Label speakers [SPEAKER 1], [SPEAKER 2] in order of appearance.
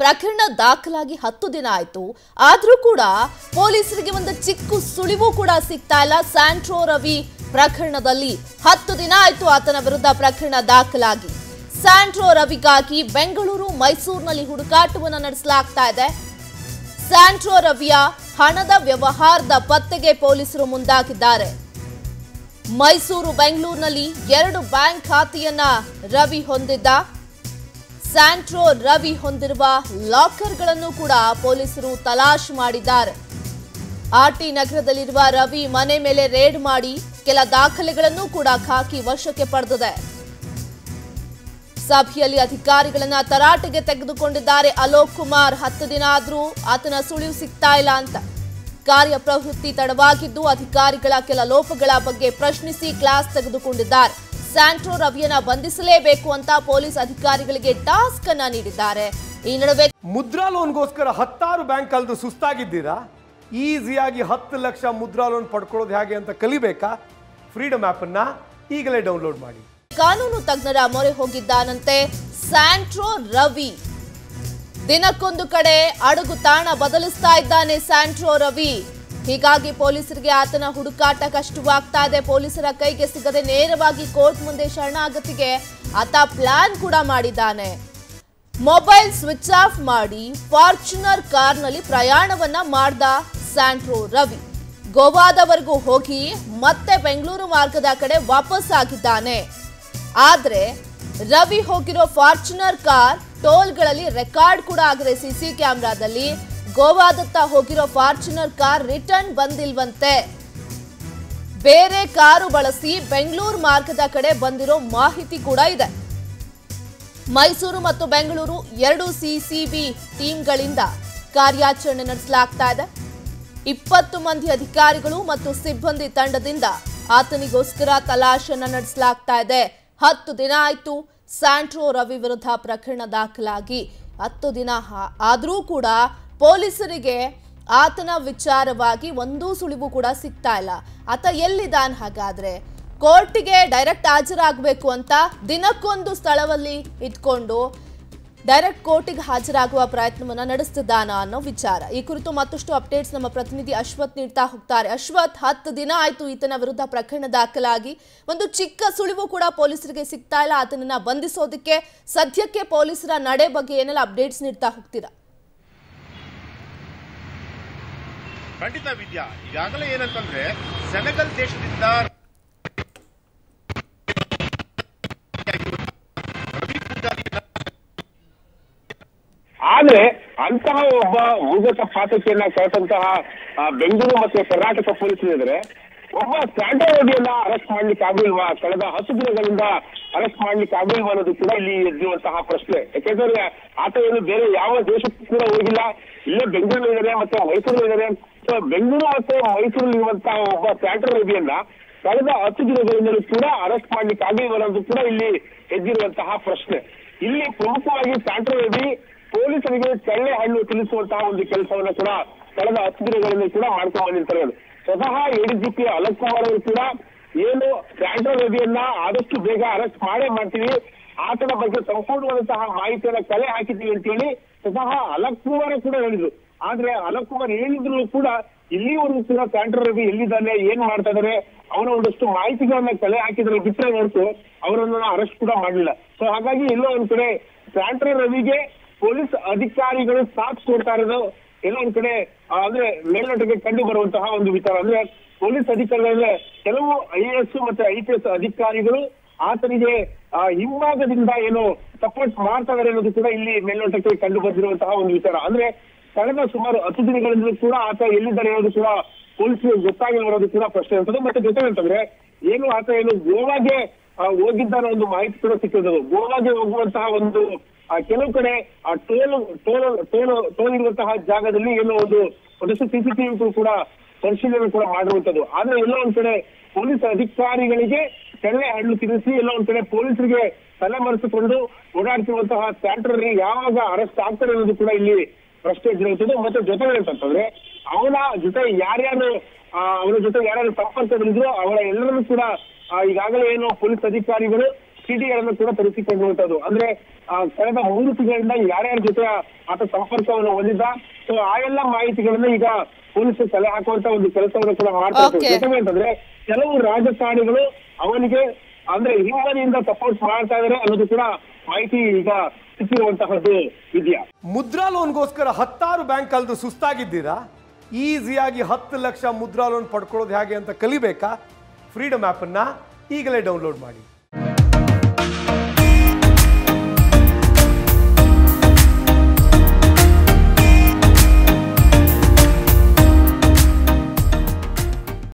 [SPEAKER 1] ಪ್ರಕರಣ ದಾಖಲಾಗಿ ಹತ್ತು ದಿನ ಆಯ್ತು ಆದ್ರೂ ಕೂಡ ಪೊಲೀಸರಿಗೆ ಒಂದು ಚಿಕ್ಕ ಸುಳಿವು ಕೂಡ ಸಿಗ್ತಾ ಇಲ್ಲ ಸ್ಯಾಂಟ್ರೋ ರವಿ ಪ್ರಕರಣದಲ್ಲಿ ಹತ್ತು ದಿನ ಆಯ್ತು ಆತನ ವಿರುದ್ಧ ಪ್ರಕರಣ ದಾಖಲಾಗಿ ಸ್ಯಾಂಟ್ರೋ ರವಿಗಾಗಿ ಬೆಂಗಳೂರು ಮೈಸೂರಿನಲ್ಲಿ ಹುಡುಕಾಟವನ್ನು ನಡೆಸಲಾಗ್ತಾ ಇದೆ ಸ್ಯಾಂಟ್ರೋ ರವಿಯ ಹಣದ ವ್ಯವಹಾರದ ಪತ್ತೆಗೆ ಪೊಲೀಸರು ಮುಂದಾಗಿದ್ದಾರೆ ಮೈಸೂರು ಬೆಂಗಳೂರಿನಲ್ಲಿ ಎರಡು ಬ್ಯಾಂಕ್ ಖಾತೆಯನ್ನ ರವಿ ಹೊಂದಿದ್ದ ಸ್ಯಾಂಟ್ರೋ ರವಿ ಹೊಂದಿರುವ ಲಾಕರ್ಗಳನ್ನು ಕೂಡ ಪೊಲೀಸರು ತಲಾಶ್ ಮಾಡಿದ್ದಾರೆ ಆರ್ಟಿ ನಗರದಲ್ಲಿರುವ ರವಿ ಮನೆ ಮೇಲೆ ರೇಡ್ ಮಾಡಿ ಕೆಲ ದಾಖಲೆಗಳನ್ನು ಕೂಡ ಖಾಕಿ ವಶಕ್ಕೆ ಪಡೆದಿದೆ ಸಭೆಯಲ್ಲಿ ಅಧಿಕಾರಿಗಳನ್ನ ತರಾಟೆಗೆ ತೆಗೆದುಕೊಂಡಿದ್ದಾರೆ ಅಲೋಕ್ ಕುಮಾರ್ ಹತ್ತು ದಿನ ಆದ್ರೂ ಆತನ ಸುಳಿವು ಸಿಗ್ತಾ ಇಲ್ಲ ಅಂತ ಕಾರ್ಯಪ್ರವೃತ್ತಿ ತಡವಾಗಿದ್ದು ಅಧಿಕಾರಿಗಳ ಕೆಲ ಲೋಪಗಳ ಬಗ್ಗೆ ಪ್ರಶ್ನಿಸಿ ಕ್ಲಾಸ್ ತೆಗೆದುಕೊಂಡಿದ್ದಾರೆ ಸ್ಯಾಂಟ್ರೋ ರವಿಯನ್ನ ಬಂಧಿಸಲೇಬೇಕು ಅಂತ ಪೊಲೀಸ್ ಅಧಿಕಾರಿಗಳಿಗೆ ಟಾಸ್ಕ್ ಅನ್ನ ನೀಡಿದ್ದಾರೆ ಈ ನಡುವೆ
[SPEAKER 2] ಮುದ್ರಾ ಲೋನ್ಗೋಸ್ಕರ ಹತ್ತಾರು ಬ್ಯಾಂಕ್ ಕಳೆದು ಸುಸ್ತಾಗಿದ್ದೀರಾ ಈಸಿಯಾಗಿ ಹತ್ತು ಲಕ್ಷ ಮುದ್ರಾ ಲೋನ್ ಪಡ್ಕೊಳ್ಳೋದು ಹೇಗೆ ಅಂತ ಕಲಿಬೇಕಾ ಫ್ರೀಡಮ್ ಆ್ಯಪನ್ನು ಈಗಲೇ ಡೌನ್ಲೋಡ್ ಮಾಡಿ
[SPEAKER 1] ಕಾನೂನು ತಜ್ಞರ ಮೊರೆ ಹೋಗಿದ್ದಾನಂತೆ ಸ್ಯಾಂಟ್ರೋ ರವಿ ದಿನಕ್ಕೊಂದು ಕಡೆ ಅಡಗು ತಾಣ ಬದಲಿಸ್ತಾ ಇದ್ದಾನೆ ಸ್ಯಾಂಟ್ರೋ ರವಿ ಹೀಗಾಗಿ ಪೊಲೀಸರಿಗೆ ಆತನ ಹುಡುಕಾಟ ಕಷ್ಟವಾಗ್ತಾ ಇದೆ ಪೊಲೀಸರ ಕೈಗೆ ಸಿಗದೆ ನೇರವಾಗಿ ಕೋರ್ಟ್ ಮುಂದೆ ಶರಣಾಗತಿಗೆ ಆತ ಪ್ಲಾನ್ ಕೂಡ ಮಾಡಿದ್ದಾನೆ ಮೊಬೈಲ್ ಸ್ವಿಚ್ ಆಫ್ ಮಾಡಿ ಫಾರ್ಚುನರ್ ಕಾರ್ನಲ್ಲಿ ಪ್ರಯಾಣವನ್ನ ಮಾಡ್ದ ಸ್ಯಾಂಟ್ರೋ ರವಿ ಗೋವಾದವರೆಗೂ ಹೋಗಿ ಮತ್ತೆ ಬೆಂಗಳೂರು ಮಾರ್ಗದ ಕಡೆ ವಾಪಸ್ ಆಗಿದ್ದಾನೆ ಆದ್ರೆ ರವಿ ಹೋಗಿರೋ ಫಾರ್ಚುನರ್ ಕಾರ್ ಟೋಲ್ಗಳಲ್ಲಿ ರೆಕಾರ್ಡ್ ಕೂಡ ಆಗಿದೆ ಸಿಸಿ ಕ್ಯಾಮೆರಾದಲ್ಲಿ ಗೋವಾದತ್ತ ಹೋಗಿರೋ ಫಾರ್ಚುನರ್ ಕಾರ್ ರಿಟರ್ನ್ ಬಂದಿಲ್ವಂತೆ ಬೇರೆ ಕಾರು ಬಳಸಿ ಬೆಂಗಳೂರು ಮಾರ್ಗದ ಕಡೆ ಬಂದಿರೋ ಮಾಹಿತಿ ಕೂಡ ಇದೆ ಮೈಸೂರು ಮತ್ತು ಬೆಂಗಳೂರು ಎರಡು ಸಿಸಿಬಿ ಟೀಮ್ಗಳಿಂದ ಕಾರ್ಯಾಚರಣೆ ನಡೆಸಲಾಗ್ತಾ ಇದೆ ಇಪ್ಪತ್ತು ಮಂದಿ ಅಧಿಕಾರಿಗಳು ಮತ್ತು ಸಿಬ್ಬಂದಿ ತಂಡದಿಂದ ಆತನಿಗೋಸ್ಕರ ತಲಾಶನ್ನ ನಡೆಸಲಾಗ್ತಾ ಇದೆ ಹತ್ತು ದಿನ ಆಯ್ತು ಸ್ಯಾಂಟ್ರೋ ರವಿ ವಿರುದ್ಧ ಪ್ರಕರಣ ದಾಖಲಾಗಿ ಹತ್ತು ದಿನ ಹಾ- ಆದ್ರೂ ಕೂಡ ಪೊಲೀಸರಿಗೆ ಆತನ ವಿಚಾರವಾಗಿ ಒಂದೂ ಸುಳಿವು ಕೂಡ ಸಿಗ್ತಾ ಇಲ್ಲ ಆತ ಎಲ್ಲಿದ್ದಾನೆ ಹಾಗಾದ್ರೆ ಕೋರ್ಟಿಗೆ ಡೈರೆಕ್ಟ್ ಹಾಜರಾಗಬೇಕು ಅಂತ ದಿನಕ್ಕೊಂದು ಸ್ಥಳದಲ್ಲಿ ಇಟ್ಕೊಂಡು ಡೈರೆಕ್ಟ್ ಕೋರ್ಟಿಗೆ ಹಾಜರಾಗುವ ಪ್ರಯತ್ನವನ್ನ ನಡೆಸ್ತಿದ್ದಾನ ಅನ್ನೋ ವಿಚಾರ ಈ ಕುರಿತು ಮತ್ತಷ್ಟು ಅಪ್ಡೇಟ್ಸ್ ನಮ್ಮ ಪ್ರತಿನಿಧಿ ಅಶ್ವಥ್ ನೀಡ್ತಾ ಹೋಗ್ತಾರೆ ಅಶ್ವಥ್ ಹತ್ತು ದಿನ ಆಯ್ತು ಈತನ ವಿರುದ್ಧ ಪ್ರಕರಣ ದಾಖಲಾಗಿ ಒಂದು ಚಿಕ್ಕ ಸುಳಿವು ಕೂಡ ಪೊಲೀಸರಿಗೆ ಸಿಗ್ತಾ ಇಲ್ಲ ಆತನನ್ನ ಬಂಧಿಸೋದಕ್ಕೆ ಸದ್ಯಕ್ಕೆ ಪೊಲೀಸರ ನಡೆ ಬಗ್ಗೆ ಏನೆಲ್ಲ ಅಪ್ಡೇಟ್ಸ್ ನೀಡ್ತಾ ಹೋಗ್ತೀರಾ
[SPEAKER 3] ಖಂಡಿತ ವಿದ್ಯಾ ಈಗಾಗಲೇ ಏನಂತಂದ್ರೆ ಸೆನೆಗಲ್ ದೇಶದಿಂದ
[SPEAKER 4] ಆದ್ರೆ ಅಂತಹ ಒಬ್ಬ ಭೂಗತ ಪಾತಕಿಯನ್ನ ಕರೆತಂತಹ ಆ, ಬೆಂಗಳೂರು ಮತ್ತು ಕರ್ನಾಟಕ ಪೊಲೀಸರಿದ್ರೆ ಒಬ್ಬ ಸ್ಟ್ಯಾಂಡರ್ಡಿಯನ್ನ ಅರೆಸ್ಟ್ ಮಾಡ್ಲಿಕ್ಕೆ ಆಗಿಲ್ವಾ ಕಳೆದ ಹತ್ತು ದಿನಗಳಿಂದ ಅರೆಸ್ಟ್ ಮಾಡ್ಲಿಕ್ಕೆ ಆಗಿಲ್ವಾ ಅನ್ನೋದು ಕೂಡ ಇಲ್ಲಿ ಎದ್ದಿರುವಂತಹ ಪ್ರಶ್ನೆ ಯಾಕೆಂದ್ರೆ ಆತ ಏನು ಬೇರೆ ಯಾವ ದೇಶಕ್ಕೂ ಕೂಡ ಹೋಗಿಲ್ಲ ಇಲ್ಲೇ ಬೆಂಗಳೂರಿದ್ದಾರೆ ಮತ್ತೆ ಮೈಸೂರಿದ್ದಾರೆ ಸೊ ಬೆಂಗಳೂರು ಮತ್ತೆ ಮೈಸೂರಲ್ಲಿರುವಂತಹ ಒಬ್ಬ ಸ್ಟ್ಯಾಂಡರ್ಡ್ ರವಿಯನ್ನ ಕಳೆದ ಹತ್ತು ದಿನಗಳಿಂದಲೂ ಕೂಡ ಅರೆಸ್ಟ್ ಮಾಡ್ಲಿಕ್ಕೆ ಆಗಿಲ್ವ ಅನ್ನೋದು ಕೂಡ ಇಲ್ಲಿ ಎದ್ದಿರುವಂತಹ ಪ್ರಶ್ನೆ ಇಲ್ಲಿ ಪ್ರಮುಖವಾಗಿ ಸ್ಯಾಂಟ್ರೋ ರವಿ ಪೊಲೀಸರಿಗೆ ಚಳ್ಳೆ ಹಣ್ಣು ತಿಳಿಸುವಂತಹ ಒಂದು ಕೆಲಸವನ್ನ ಕೂಡ ಕಳೆದ ಹತ್ತು ದಿನಗಳಿಂದ ಕೂಡ ಮಾಡ್ಕೊಂಡು ಬಂದಿರ್ತಾರೆ ಸ್ವತಃ ಎಡಿಜಿಪಿ ಅಲೋಕ್ ಕುಮಾರ್ ಅವರು ಕೂಡ ಏನು ಸ್ಯಾಂಟ್ರೋ ರವಿಯನ್ನ ಆದಷ್ಟು ಬೇಗ ಅರೆಸ್ಟ್ ಮಾಡೇ ಮಾಡ್ತೀವಿ ಆತನ ಬಗ್ಗೆ ಸಂಪೂರ್ಣವಾದಂತಹ ಮಾಹಿತಿಯನ್ನ ಕಲೆ ಹಾಕಿದ್ದೀವಿ ಅಂತೇಳಿ ಸ್ವತಃ ಅಲೋಕ್ ಕುಮಾರ್ ಕೂಡ ಹೇಳಿದ್ರು ಆದ್ರೆ ಅಲೋಕ್ ಕುಮಾರ್ ಹೇಳಿದ್ರು ಕೂಡ ಇಲ್ಲಿವರೆಗೂ ಕೂಡ ಸ್ಯಾಂಟ್ರೋ ರವಿ ಎಲ್ಲಿದ್ದಾನೆ ಏನ್ ಮಾಡ್ತಾ ಇದಾರೆ ಅವನ ಒಂದಷ್ಟು ಮಾಹಿತಿಗಳನ್ನ ಕಲೆ ಹಾಕಿದ್ರೆ ಬಿಟ್ಟರೆ ಹೊರತು ಅವರನ್ನ ಅರೆಸ್ಟ್ ಕೂಡ ಮಾಡಲಿಲ್ಲ ಸೊ ಹಾಗಾಗಿ ಎಲ್ಲೋ ಒಂದ್ ಕಡೆ ಸ್ಯಾಂಟ್ರೋ ರವಿಗೆ ಪೊಲೀಸ್ ಅಧಿಕಾರಿಗಳು ಸಾಥ್ ಕೊಡ್ತಾ ಇರೋದು ಎಲ್ಲೋ ಒಂದ್ ಕಡೆ ಆ, ಅಂದ್ರೆ ಮೇಲ್ನೋಟಕ್ಕೆ ಕಂಡು ಬರುವಂತಹ ಒಂದು ವಿಚಾರ ಅಂದ್ರೆ ಪೊಲೀಸ್ ಅಧಿಕಾರಿಗಳಲ್ಲೇ ಕೆಲವು ಐ ಎಸ್ ಮತ್ತೆ ಐ ಪಿ ಎಸ್ ಅಧಿಕಾರಿಗಳು ಆತನಿಗೆ ಆ, ಹಿಂಭಾಗದಿಂದ ಏನು ಸಪೋರ್ಟ್ ಮಾಡ್ತಾ ಇದಾರೆ ಅನ್ನೋದು ಕೂಡ ಇಲ್ಲಿ ಮೇಲ್ನೋಟಕ್ಕೆ ಕಂಡು ಬಂದಿರುವಂತಹ ಒಂದು ವಿಚಾರ ಅಂದ್ರೆ ಕಳೆದ ಸುಮಾರು ಹತ್ತು ದಿನಗಳಿಂದಲೂ ಕೂಡ ಆತ ಎಲ್ಲಿದ್ದಾರೆ ಅನ್ನೋದು ಕೂಡ ಪೊಲೀಸರಿಗೆ ಗೊತ್ತಾಗಿಲ್ಲ ಅನ್ನೋದು ಕೂಡ ಪ್ರಶ್ನೆ ಇರ್ತದೆ ಮತ್ತೆ ಜೊತೆ ಅಂತಂದ್ರೆ ಏನು ಆತ ಏನು ಗೋವಾಗೆ ಆ, ಹೋಗಿದ್ದಾನೆ ಒಂದು ಮಾಹಿತಿ ಕೂಡ ಸಿಕ್ಕಿರೋದು ಗೋವಾಗೆ ಹೋಗುವಂತಹ ಒಂದು ಆ, ಕೆಲವು ಕಡೆ ಆ ಟೋಲ್ ಟೋಲ್ ಟೋಲ್ ಟೋಲ್ ಇರುವಂತಹ ಜಾಗದಲ್ಲಿ ಏನೋ ಒಂದು ಒಂದಷ್ಟು ಸಿಸಿಟಿವಿ ಕೂಡ ಪರಿಶೀಲನೆ ಕೂಡ ಮಾಡಿರುವಂತದ್ದು ಆದ್ರೆ ಎಲ್ಲೋ ಒಂದ್ ಕಡೆ ಪೊಲೀಸ್ ಅಧಿಕಾರಿಗಳಿಗೆ ಕೆಳ್ಳೆ ಹಣ್ಣು ತಿನ್ನಿಸಿ ಎಲ್ಲೋ ಒಂದ್ ಕಡೆ ಪೊಲೀಸರಿಗೆ ತಲೆಮರೆಸಿಕೊಂಡು ಓಡಾಡ್ತಿರುವಂತಹ ಸ್ಯಾಂಟ್ರಲ್ಲಿ ಯಾವಾಗ ಅರೆಸ್ಟ್ ಆಗ್ತಾರೆ ಅನ್ನೋದು ಕೂಡ ಇಲ್ಲಿ ಪ್ರಶ್ನೆ ಎದ್ದಿರುವಂತದ್ದು ಮತ್ತೆ ಜೊತೆ ಅಂತಂತಂದ್ರೆ ಅವನ ಜೊತೆ ಯಾರ್ಯಾರು ಆ, ಅವನ ಜೊತೆ ಯಾರ್ಯಾರು ಸಂಪರ್ಕದಲ್ಲಿದ್ರು ಅವರ ಎಲ್ಲರನ್ನೂ ಕೂಡ ಆ, ಈಗಾಗಲೇ ಏನು ಪೊಲೀಸ್ ಅಧಿಕಾರಿಗಳು ಸಿಡಿಗಳನ್ನು ಕೂಡ ತರಿಸಿಕೊಳ್ಳುವಂತದ್ದು ಅಂದ್ರೆ ಆ, ಕಳೆದ ಮೂರು ತಿಂಗಳಿಂದ ಯಾರ್ಯಾರ ಜೊತೆ ಆತ ಸಂಪರ್ಕವನ್ನು ಹೊಂದಿದ್ದ ಸೊ ಆ ಎಲ್ಲ ಮಾಹಿತಿಗಳನ್ನ ಈಗ ಪೊಲೀಸರು ತಲೆ ಹಾಕುವಂತ ಒಂದು ಕೆಲಸವನ್ನು ಕೂಡ ಮಾಡ್ತಾ ಇದ್ದಾರೆ
[SPEAKER 1] Okay.
[SPEAKER 4] ಜೊತೆಗೆ ಅಂತಂದ್ರೆ ಕೆಲವು ರಾಜಕಾರಣಿಗಳು ಅವನಿಗೆ ಅಂದ್ರೆ ಹಿಂಬದಿಯಿಂದ ಸಪೋರ್ಟ್ ಮಾಡ್ತಾ ಇದಾರೆ ಅನ್ನೋದು ಕೂಡ ಮಾಹಿತಿ ಈಗ ಸಿಕ್ಕಿರುವಂತಹದ್ದು ಇದೆಯಾ
[SPEAKER 2] ಮುದ್ರಾ ಲೋನ್ಗೋಸ್ಕರ ಹತ್ತಾರು ಬ್ಯಾಂಕ್ ಕಲ್ದು ಸುಸ್ತಾಗಿದ್ದೀರಾ ಈಸಿಯಾಗಿ ಹತ್ತು ಲಕ್ಷ ಮುದ್ರಾ ಲೋನ್ ಪಡ್ಕೊಳ್ಳೋದು ಹೇಗೆ ಅಂತ ಕಲಿಬೇಕಾ ಫ್ರೀಡಮ್ ಆ್ಯಪನ್ನು ಈಗಲೇ ಡೌನ್ಲೋಡ್ ಮಾಡಿ